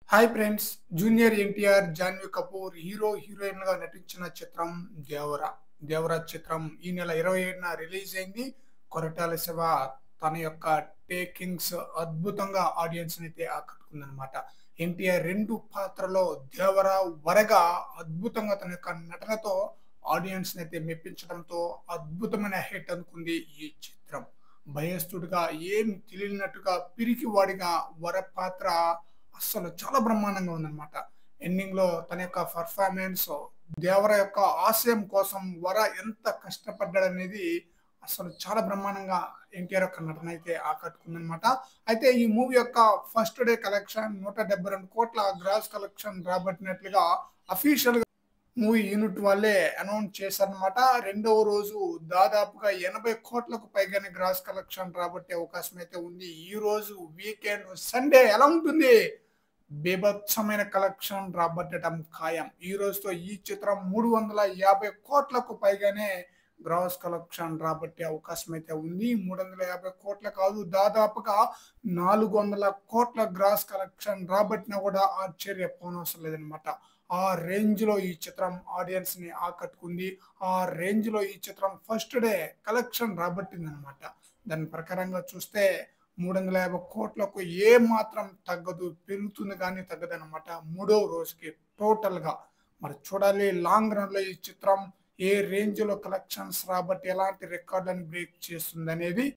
hi friends junior NTR Janhvi Kapoor hero heroine గా నటించిన చిత్రం దేవరా దేవరా చిత్రం ఈ నెల ఇరవై ఏడున రిలీజ్ అయింది కొరటాల శివ తన యొక్క టేకింగ్స్ అద్భుతంగా ఆడియన్స్ అయితే ఆకట్టుకుందనమాట ఎన్టీఆర్ రెండు పాత్రలో దేవరా వరగా అద్భుతంగా తన యొక్క నటనతో ఆడియన్స్ అయితే మెప్పించడంతో అద్భుతమైన హిట్ అనుకుంది ఈ చిత్రం భయస్థుడిగా ఏం తెలియనట్టుగా పిరికి వాడిగా వర పాత్ర అస్సలు చాలా బ్రహ్మాండంగా ఉందన్నమాట ఎండింగ్ లో తన యొక్క పర్ఫార్మెన్స్ దేవర యొక్క ఆశయం కోసం వర ఎంత కష్టపడ్డాడనేది అసలు చాలా బ్రహ్మాండంగా ఎన్టీఆర్ యొక్క నటన అయితే ఆకట్టుకుందనమాట అయితే ఈ మూవీ యొక్క ఫస్ట్ డే కలెక్షన్ నూట డెబ్బై రెండు కోట్ల గ్రాస్ కలెక్షన్ రాబట్టినట్లుగా అఫీషియల్ మూవీ యూనిట్ వాళ్ళే అనౌన్స్ చేశారనమాట రెండవ రోజు దాదాపుగా ఎనభై కోట్లకు పైగానే గ్రాస్ కలెక్షన్ రాబట్టే అవకాశం అయితే ఉంది ఈ రోజు వీకెండ్ సండే ఎలా ఉంటుంది బీభత్సమైన కలెక్షన్ రాబట్టడం ఖాయం ఈ రోజుతో ఈ చిత్రం మూడు వందల యాభై కోట్లకు పైగానే గ్రాస్ కలెక్షన్ రాబట్టే అవకాశం అయితే ఉంది మూడు వందల యాభై కోట్ల కాదు దాదాపుగా నాలుగు వందల కోట్ల గ్రాస్ కలెక్షన్ రాబట్టినా కూడా ఆశ్చర్యపోనవసరం లేదనమాట ఆ రేంజ్ లో ఈ చిత్రం ఆడియన్స్ ని ఆకట్టుకుంది ఆ రేంజ్ లో ఈ చిత్రం ఫస్ట్ డే కలెక్షన్ రాబట్టింది అనమాట దాని ప్రకారంగా చూస్తే మూడు వందల యాభై కోట్లకు ఏ మాత్రం తగ్గదు పెరుగుతుంది కానీ తగ్గదనమాట మూడో రోజుకి టోటల్ గా మరి చూడాలి లాంగ్ రన్ లో ఈ చిత్రం ఏ రేంజ్ లో కలెక్షన్స్ రాబట్టి ఎలాంటి రికార్డులను బ్రేక్ చేస్తుంది అనేది